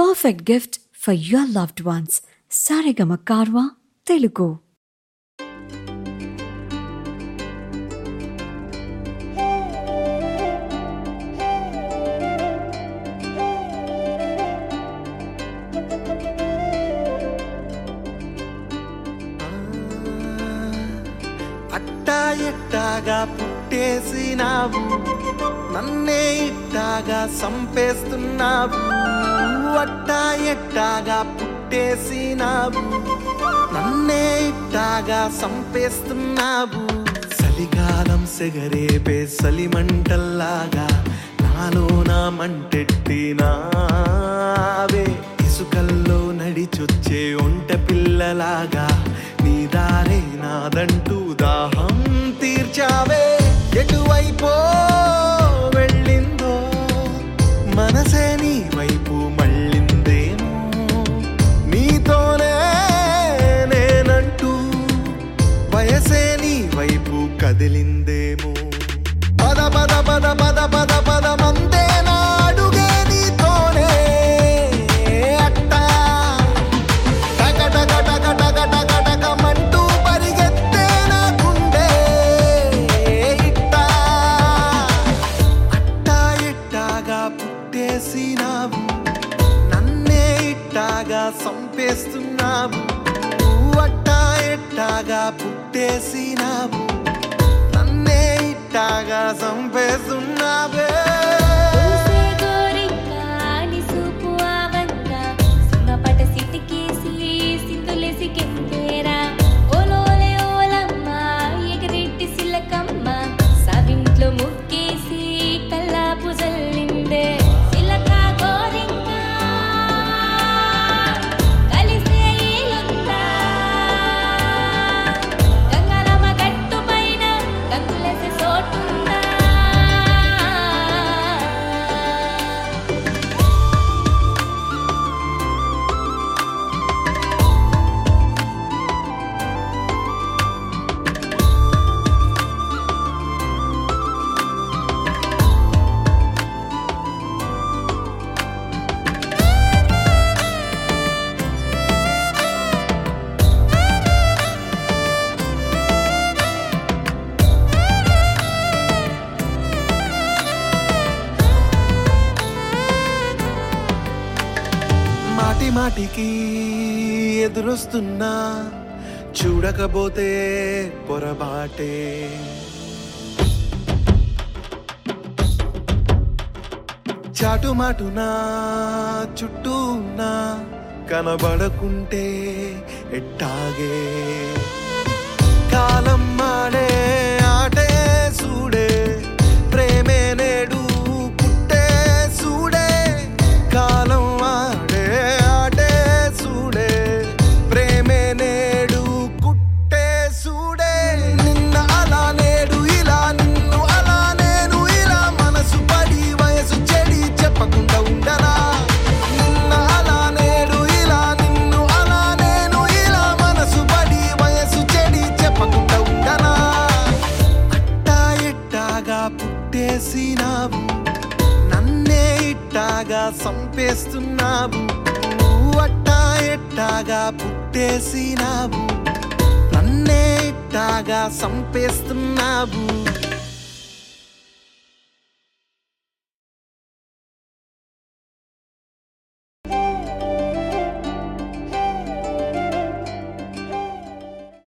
perfect gift for your loved ones. Sarigama Karwa, Telugu. అట్టా ఎట్టాగా పుట్టేసినావు నన్నే ఇట్టాగా సంపేస్తున్నావు అట్టా ఎట్టాగా పుట్టేసినావు నన్నే ఇట్టాగా సంపేస్తున్నావు చలికాలం సెగరేపే సలిమంటల్లాగా నాలో నా మంటెట్టినావే ఇసుకల్లో నడిచొచ్చే ఒంట పిల్లలాగా నీ దారే నాదంటూ దాహం తీర్చావే ఎటువైపో వెళ్ళిందో మనసే నీ వైపు మళ్ళిందేమో నీతోనే నేనంటూ వయసే నీ వైపు కదిలిందేమో పద పద పద పద పద పద మందే నాడుగే నీతోనే అట్టా టక టక టక టక టక టక మంటూ పరిగెత్తే నా గుండె ఇట్టా అట్టా ఇట్టాగా పుట్టేసినావు నన్నే ఇట్టాగా సంపేస్తున్నావు నువ్వు అట్టా ఎట్టాగా పుట్టేసినావు నన్నే ఇట్టాగా సంపేస్తున్నావే ఊసే గోరింక నీ సూపు ఆవంక సింగపట సిటికేసి సింధులేసి కెంపేరా ఓలోలే ఓలమ్మ ఎగిరెట్టి సిలకమ్మ సావింట్లో ముక్కేసి కల్లాపు జల్లిందే సిలక గోరింక కలిసే ఈలుందా గంగారమ్మ గట్టు పైన గంతులేసే చోటుందా మాటి మాటికి ఎదురొస్తున్నా చూడకపోతే పొరబాటే చాటుమాటునా చుట్టూ ఉన్నా కనబడకుంటే ఎట్టాగే కాలం మాడే ఆటే సూడే ప్రేమే నేడు పుట్టే సూడే కాలం ఆడే ఆటే సూడే ప్రేమే నేడు కుట్టే సూడే నిన్న అలా నేడు ఇలా నిన్ను అలా నేను ఇలా మనసు పడి వయసు చెడి చెప్పకుండా ఉండనా నిన్న అలా నేడు ఇలా నిన్ను అలా నేను ఇలా మనసు పడి వయసు చెడి చెప్పకుండా ఉండనా అట్టా ఇట్టాగా పుట్టేసినావు నన్నే ఇట్టాగా సంపేస్తున్నావు నువ్వు అట్టా ఎట్టాగా పుట్టేసినావు నన్నే ఇట్టాగా సంపేస్తున్నావు